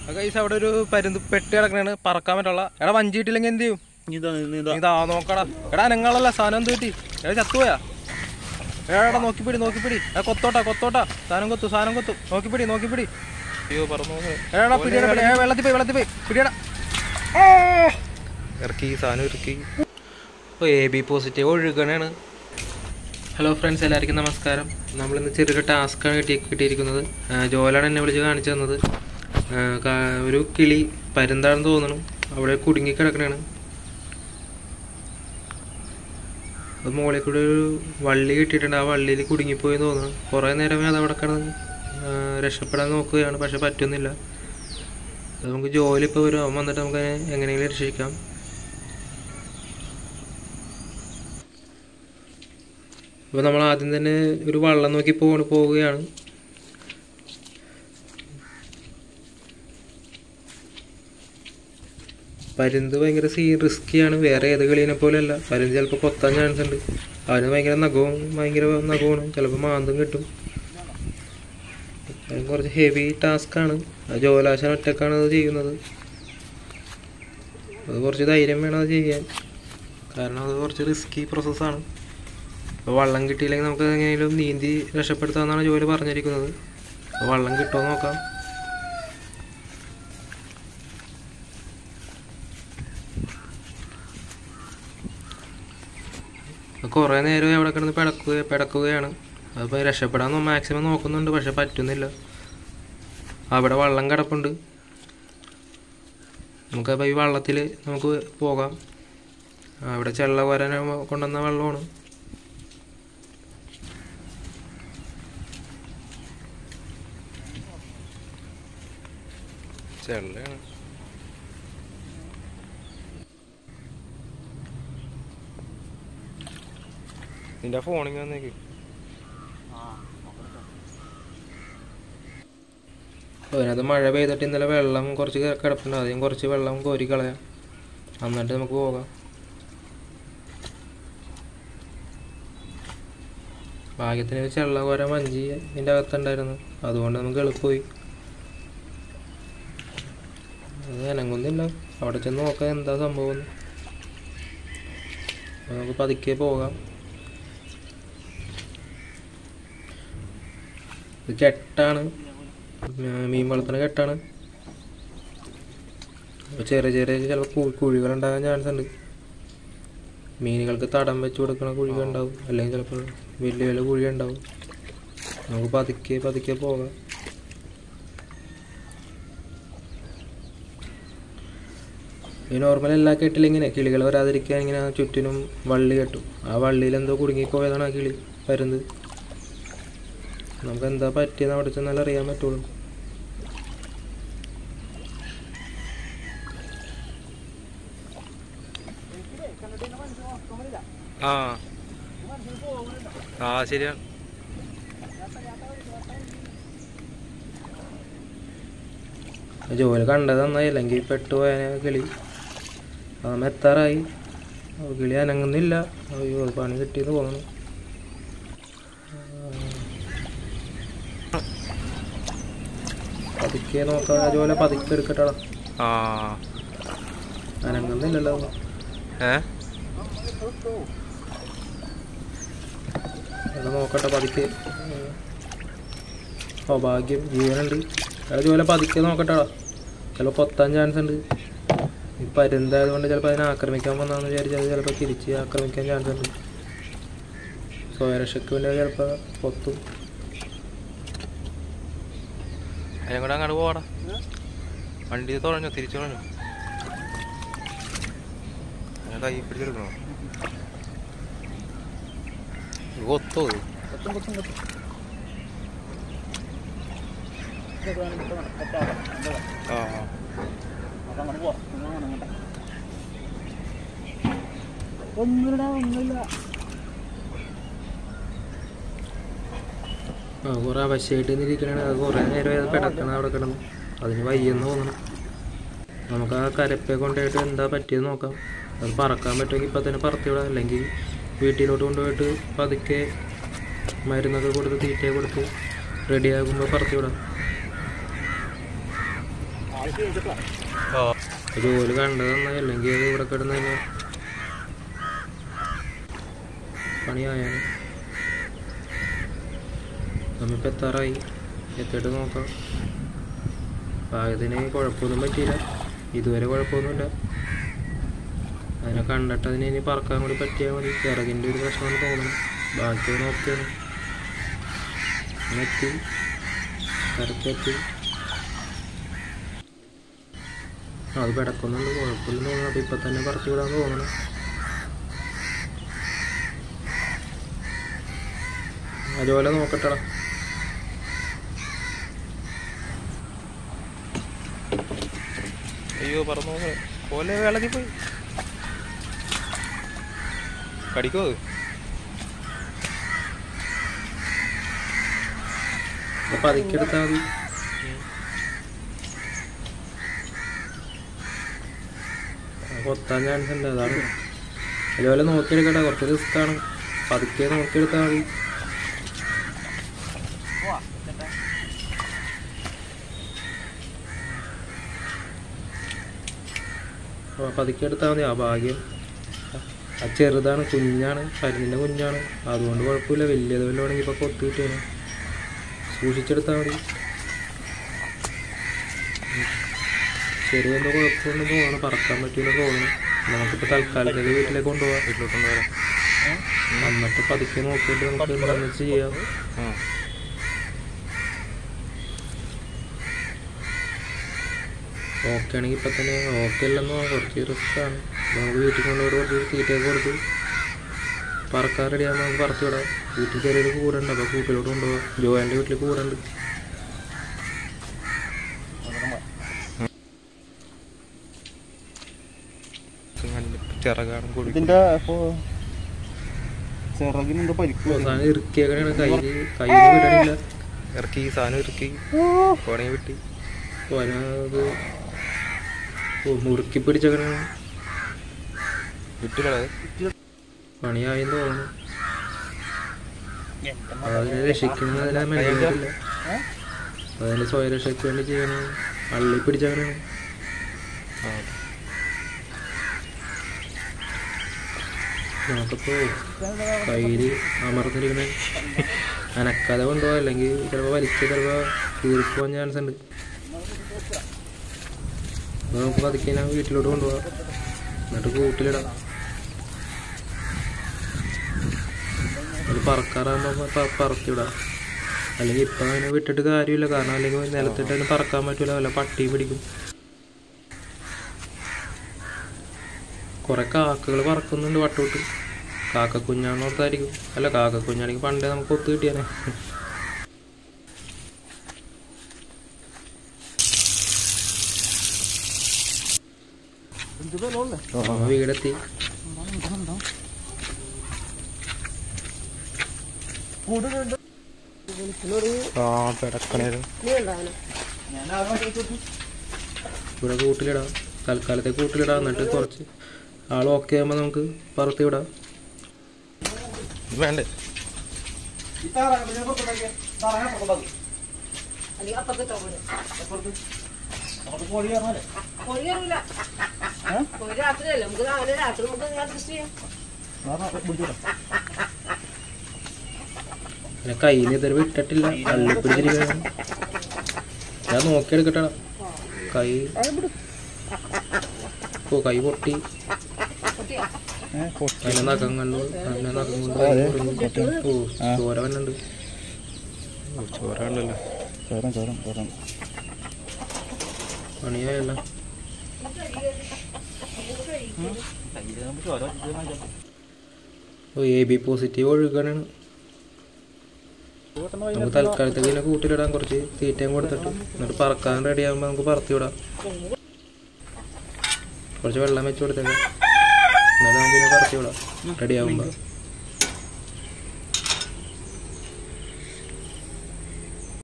കൈസ് അവിടെ ഒരു പരുന്ത് പെട്ടി കിടക്കണാണ് പറക്കാൻ പറ്റുള്ള എടാ വഞ്ചി കിട്ടില്ലെങ്കിൽ എന്ത് ചെയ്യും ഇതാ ഇതാ ഇതാ നോക്കടാ എടാ അനങ്ങളല്ല സാധനം എന്ത് കിട്ടി എടാ ചത്തുപോയാ എടാ നോക്കിപ്പിടി നോക്കിപ്പിടി എടാ കൊത്തോട്ടാ കൊത്തോട്ടാ സാധനം കൊത്തു സാധനം കൊത്തു നോക്കിപ്പിടി നോക്കിപ്പിടി അയ്യോ പറഞ്ഞു എടാ പിടിയടാ പിടി ഏ, വെള്ളത്തിൽ പോയി വെള്ളത്തിൽ പോയി പിടിയടാ ഇറക്കി സാധനം ഇറക്കി ഓ എ ബി പോസിറ്റീവ് ഒഴുകണാണ് ഹലോ ഫ്രണ്ട്സ് എല്ലാവർക്കും നമസ്കാരം നമ്മളിന്ന് ചെറിയൊരു ടാസ്ക്കാണ് കിട്ടി കിട്ടിയിരിക്കുന്നത് ആ, ജോലാണ് എന്നെ വിളിച്ച് കാണിച്ചു തന്നത് ആ, കാ- ഒരു കിളി പരുന്താണെന്ന് തോന്നുന്നു അവിടെ കുടുങ്ങി കിടക്കണാണ് അത് മുകളിൽ കൂടെ ഒരു വള്ളി കിട്ടിയിട്ടുണ്ട് ആ വള്ളിയിൽ കുടുങ്ങിപ്പോയി തോന്നുന്നു കുറേ നേരമേ അത് അവിടെ കിടന്ന് ആ, രക്ഷപ്പെടാൻ നോക്കുകയാണ് പക്ഷെ പറ്റുന്നില്ല അത് നമുക്ക് ജോലി ഇപ്പോൾ വരും അവൻ വന്നിട്ട് നമുക്ക് അതിനെ എങ്ങനെയെങ്കിലും രക്ഷിക്കാം അപ്പോൾ നമ്മൾ ആദ്യം തന്നെ ഒരു വള്ളം നോക്കി പോണ് പോവുകയാണ് പരുന്ത് ഭയങ്കര സീ റിസ്ക്കിയാണ് വേറെ ഏത് കളീനെ പോലെയല്ല പരുന്ത് ചിലപ്പോൾ കൊത്താൻ ചാൻസ് ഉണ്ട് അവന് ഭയങ്കര നഖവും ഭയങ്കര നഖമാണ് ചിലപ്പോൾ മാന്തം കിട്ടും അത് കുറച്ച് ഹെവി ടാസ്ക്കാണ് ജോലാശൻ ഒറ്റക്കാണ് അത് ചെയ്യുന്നത് അത് കുറച്ച് ധൈര്യം വേണം അത് ചെയ്യാൻ കാരണം അത് കുറച്ച് റിസ്കി പ്രോസസ്സാണ് അപ്പോൾ വള്ളം കിട്ടിയില്ലെങ്കിൽ നമുക്ക് എങ്ങനെയും നീന്തി രക്ഷപ്പെടുത്താമെന്നാണ് ജോലി പറഞ്ഞിരിക്കുന്നത് അപ്പോൾ വള്ളം കിട്ടുമോ നോക്കാം കുറേ നേരം അവിടെ കിടന്ന് പിടക്കുക പിടക്കുകയാണ് അതിപ്പോൾ രക്ഷപ്പെടാൻ മാക്സിമം നോക്കുന്നുണ്ട് പക്ഷെ പറ്റുന്നില്ല അവിടെ വള്ളം കിടപ്പുണ്ട് നമുക്കപ്പോൾ ഈ വള്ളത്തിൽ നമുക്ക് പോകാം അവിടെ ചെള്ള വരാൻ കൊണ്ടുവന്ന വെള്ളമാണ് ചെള്ളയാണ് നിന്റെ ഫോണിങ് വന്നേക്ക് അതിനകത്ത് മഴ പെയ്തിട്ട് ഇന്നലെ വെള്ളം കുറച്ച് കി- കിടപ്പുണ്ട് ആദ്യം കുറച്ച് വെള്ളം കോരി കളയാം എന്നിട്ട് നമുക്ക് പോകാം ഭാഗ്യത്തിന് ഒരു ചെള്ള കോര വഞ്ചി ഇതിൻ്റെ അകത്തുണ്ടായിരുന്നു അതുകൊണ്ട് നമുക്ക് എളുപ്പമായി അത് അനങ്ങുന്നില്ല അവിടെ ചെന്ന് നോക്കാം എന്താ സംഭവം എന്ന്. അപ്പൊ നമുക്ക് പതുക്കെ പോകാം ഇത് കെട്ടാണ് മീ- മീൻ വളർത്തുന്ന കെട്ടാണ് അപ്പോൾ ചെറിയ ചെറിയ ചിലപ്പോൾ കുഴികൾ ഉണ്ടാകാൻ ചാൻസ് ഉണ്ട് മീനുകൾക്ക് തടം വെച്ച് കൊടുക്കുന്ന കുഴികൾ ഉണ്ടാവും അല്ലെങ്കിൽ ചിലപ്പോൾ വലിയ വലിയ കുഴി ഉണ്ടാവും നമുക്ക് പതുക്കെ പതുക്കെ പോകാം ഈ നോർമൽ എല്ലാ കെട്ടിലും ഇങ്ങനെ കിളികൾ വരാതിരിക്കാൻ ഇങ്ങനെ ചുറ്റിനും വള്ളി കെട്ടും ആ വള്ളിയിൽ എന്തോ കുടുങ്ങിപ്പോയതാണ് ആ കിളി വരുന്നത് നമുക്ക് എന്താ പറ്റിയെന്ന് അവിടെ ചെന്നാൽ അറിയാൻ പറ്റുള്ളൂ ആ ആ ശരിയാണ് ജോലി കണ്ടത് നന്നായി അല്ലെങ്കിൽ പെട്ടുപോയ കിളി അതാകുമ്പോൾ എത്താറായി ആ കിളി അനങ്ങുന്നില്ല അയ്യോ അത് പണി കിട്ടിയെന്ന് തോന്നുന്നു പതുക്കെ നോക്കാം ജോലി പതുക്കെ എടുക്കട്ടാ ആ അനങ്ങുന്നില്ലല്ലോ ഏ എടാ നോക്കട്ടെ പതുക്കെ ഓ ഭാഗ്യം ജീവനുണ്ട് എടാ ജോലി പതുക്കെ നോക്കട്ടെടാ ചിലപ്പോൾ കൊത്താൻ ചാൻസ് ഉണ്ട് ഈ പരുന്തായത് കൊണ്ട് ചിലപ്പോൾ അതിനെ ആക്രമിക്കാൻ വന്നാന്ന് വിചാരിച്ചാൽ അത് ചിലപ്പോൾ തിരിച്ച് ആക്രമിക്കാൻ ചാൻസ് ഉണ്ട് സ്വയരക്ഷയ്ക്ക് വേണ്ടി അത് ചിലപ്പോൾ കൊത്തും അതിനെ കൂടെ അങ്ങോട്ട് പോവാടാ വണ്ടി തുറഞ്ഞോ തിരിച്ചു തുറഞ്ഞോ ഞാൻ കൈ പിടിച്ചെടുക്കണോ കൊത്തോ ഇത്? ആ ആ. ഒന്നുമില്ല ഒന്നുമില്ല ആ കുറേ അവശ്യമായിട്ട് ഇരിക്കണേ അത് കുറേ നേരം അത് കിടക്കണം അവിടെ കിടന്നു അതിന് വയ്യെന്ന് തോന്നണം നമുക്ക് ആ കരപ്പയെ കൊണ്ടുപോയിട്ട് എന്താ പറ്റിയത് നോക്കാം അത് പറക്കാൻ പറ്റുമെങ്കിൽ ഇപ്പം തന്നെ പറത്തിവിടാം അല്ലെങ്കിൽ വീട്ടിലോട്ട് കൊണ്ടുപോയിട്ട് പതുക്കെ മരുന്നൊക്കെ കൊടുത്ത് തീറ്റ കൊടുത്ത് റെഡിയാകുമ്പോൾ പറത്തിവിടാം ഓ ജോലി കണ്ടത് നന്നായി അല്ലെങ്കിൽ അത് ഇവിടെ കിടന്ന് തന്നെ പണിയായാണ് നമ്മിപ്പോൾ എത്താറായി എത്തിയിട്ട് നോക്കാം ഭാഗ്യത്തിന് കുഴപ്പമൊന്നും പറ്റിയില്ല ഇതുവരെ കുഴപ്പമൊന്നുമില്ല അതിനെ കണ്ടിട്ട് അതിനെ ഇനി പറക്കാൻ കൂടി പറ്റിയാൽ മതി ചിറകിൻ്റെ ഒരു പ്രശ്നമാണ് തോന്നുന്നു ബാക്കി നോക്കിയാണ് എത്തി കരക്കെത്തി അത് കിടക്കുന്നുണ്ട് കുഴപ്പമില്ല തോന്നുന്നു അപ്പം ഇപ്പം തന്നെ പറിച്ചു വിടാൻ തോന്നണം അതുപോലെ നോക്കട്ടെടാ അയ്യോ പറന്നു പോകെ പോലെ വെള്ളത്തിൽ പോയി കടിക്കോ അത് അപ്പം അതിക്കെടുത്താൽ മതി ആ, കൊത്താൻ ചാൻസ് ഉണ്ട് അതാണ് അതുപോലെ നോക്കിയെടുക്കട്ടെ കുറച്ച് റിസ്ക്കാണ് പതുക്കെ നോക്കിയെടുത്താൽ മതി ആ, പതുക്കെ എടുത്താൽ മതി ആ ഭാഗ്യം ആ ചെറുതാണ് കുഞ്ഞാണ് പരുന്നിൻ്റെ കുഞ്ഞാണ് അതുകൊണ്ട് കുഴപ്പമില്ല വലിയത് വല്ലതും ആണെങ്കിൽ ഇപ്പോൾ കൊത്തി കിട്ടിയാണ് സൂക്ഷിച്ചെടുത്താൽ മതി ചെറിയ എന്തോ കുഴപ്പമുണ്ടെന്ന് തോന്നണം പറക്കാൻ പറ്റില്ല തോന്നണം നമുക്കിപ്പോൾ തൽക്കാലത്തേക്ക് വീട്ടിലേക്ക് കൊണ്ടുപോകാം വീട്ടിലോട്ടൊന്ന് വരാം എന്നിട്ട് പതുക്കെ നോക്കിയിട്ട് നമുക്ക് എന്താണെന്ന് ചെയ്യാം ആ ഓക്കെ ആണെങ്കിൽ ഇപ്പം തന്നെ ഓക്കെ അല്ലെന്നോ കുറച്ച് റിസ്ക്കാണ് നമുക്ക് വീട്ടിൽ കൊണ്ടുപോയി കുറച്ച് തീറ്റയൊക്കെ കൊടുത്ത് പറക്കാൻ റെഡിയാകുമ്പോൾ നമുക്ക് പറത്തി വിടാം വീട്ടിൽ ചെറിയൊരു കൂടുണ്ട് അപ്പോൾ കൂട്ടിലോട്ട് കൊണ്ടുപോകാം ജോയൻ്റെ വീട്ടിൽ കൂടുണ്ട് ചിറകാണ് കൂടി ഇതിന്റെ ഇപ്പൊ ചിറകിനെന്തോ പരിക്ക് അവസാനം ഇറുക്കിയൊക്കെയാണ് കയ്യിൽ കയ്യിൽ വിടണില്ല ഇറക്കി സാധനം ഇറക്കി കോണയെ വെട്ടി അവനത് മുറുക്കി പിടിച്ചങ്ങനെ വിട്ടില്ല പണിയായെന്ന് തോന്നുന്നു അതിനെ രക്ഷിക്കുന്നതിനെ മെനക്കില്ല അതിന് സ്വയരക്ഷയ്ക്ക് വേണ്ടി ചെയ്യണം അള്ളി പിടിച്ചവനാണ് ആ നമുക്കിപ്പോ കയ്യിൽ അമർന്നിരിക്കണേ അനക്കാതെ കൊണ്ടുപോകാം അല്ലെങ്കിൽ ചിലപ്പോൾ വലിച്ച് ചിലപ്പോൾ കീറിപ്പോവാൻ ചാൻസ് ഉണ്ട് അപ്പൊ നമുക്ക് പതുക്കെ ഞാൻ വീട്ടിലോട്ട് കൊണ്ടുപോകാം എന്നിട്ട് കൂട്ടിലിടാം അത് പറക്കാറാകുമ്പോൾ പറത്തിവിടാം അല്ലെങ്കിൽ ഇപ്പം അതിനെ വിട്ടിട്ട് കാര്യമില്ല കാരണം അല്ലെങ്കിൽ നിലത്തിട്ട് അതിന് പറക്കാൻ പറ്റില്ല വല്ല പട്ടി പിടിക്കും കുറെ കാക്കകൾ പറക്കുന്നുണ്ട് വട്ടോട്ട് കാക്കക്കുഞ്ഞാണെന്ന് ഓർത്തായിരിക്കും അല്ല കാക്കക്കുഞ്ഞാണെങ്കിൽ പണ്ടേ നമുക്ക് ഒത്തു കിട്ടിയാനെ നമ്മ വീടെത്തി ആ കിടക്കണേലും ഇവിടെ കൂട്ടിലിടാം തൽക്കാലത്തെ കൂട്ടിലിടാം എന്നിട്ട് കുറച്ച് ആൾ ഓക്കെ ആകുമ്പോൾ നമുക്ക് പറത്തി വിടാം വേണ്ടേ കൊറിയറില്ല ഒരു രാത്രിയല്ലേ നമുക്ക് രാവിലെ രാത്രി നമുക്ക് അഡ്ജസ്റ്റ് ചെയ്യാം പിന്നെ കയ്യിൽ നിന്ന് ഇതുവരെ വിട്ടിട്ടില്ല അള്ളി പിടിച്ചിരിക്കുകയാണ് ഞാൻ നോക്കിയെടുക്കട്ടെടാ കൈ ഓ കൈ പൊട്ടി അതിനെ നഖം കണ്ടു അതിനെ നഖം കൊണ്ട് കൈ മുറിഞ്ഞു. ഓ ചോര വന്നുണ്ട് ചോര ഉണ്ടല്ലോ ചോരം ചോരം ചോരം പണിയായല്ല ഓ എ ബി പോസിറ്റീവ് ഒഴുകണാണ് നമുക്ക് തൽക്കാലത്തേക്ക് ഇതിനെ കൂട്ടിലിടാൻ കുറച്ച് തീറ്റയും കൊടുത്തിട്ട് എന്നിട്ട് പറക്കാൻ റെഡി ആകുമ്പോൾ നമുക്ക് പറത്തി വിടാം കുറച്ച് വെള്ളം വെച്ച് കൊടുത്തേക്കാം എന്നിട്ട് നമുക്ക് ഇതിനെ പറത്തി വിടാം റെഡി ആകുമ്പോൾ